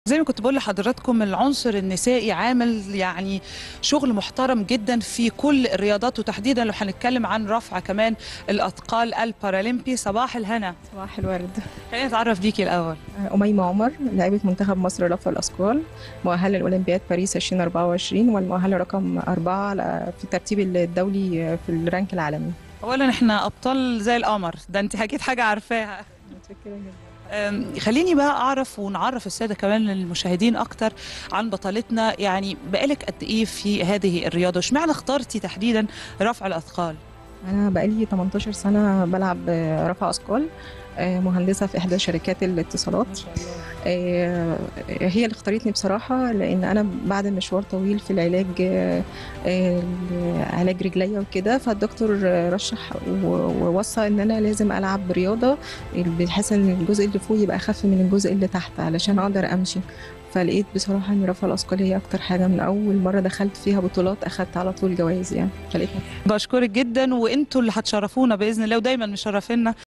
زي ما كنت بقول لحضراتكم العنصر النسائي عامل يعني شغل محترم جدا في كل الرياضات وتحديدا لو هنتكلم عن رفع كمان الاثقال البارالمبي صباح الهنا صباح الورد خلينا نتعرف بيكي الاول أميمة عمر لاعبة منتخب مصر رفع الأثقال مؤهلة لأولمبياد باريس 2024 والمؤهلة رقم أربعة على- في الترتيب الدولي في الرانك العالمي اولا احنا ابطال زي القمر ده انت اكيد حاجه عارفاها متشكرة جدا أم، خليني بقى اعرف ونعرف الساده كمان المشاهدين اكتر عن بطلتنا يعني بقالك قد ايه في هذه الرياضه واشمعنى اخترتي تحديدا رفع الاثقال أنا بقالي 18 سنة بلعب رفع أثقال آه، مهندسة في إحدى شركات الاتصالات آه، هي اللي اختارتني بصراحة لأن أنا بعد مشوار طويل في العلاج آه، آه، علاج رجليا وكده فالدكتور آه، رشح و- ووصى إن أنا لازم ألعب رياضة بحيث إن الجزء اللي فوق يبقى أخف من الجزء اللي تحت علشان أقدر أمشي فلقيت بصراحة إن رفع الأثقال هي أكتر حاجة من أول مرة دخلت فيها بطولات أخدت على طول جوائز يعني فلقيت بشكرك جدا وانتوا اللي هتشرفونا باذن الله ودايما مشرفينا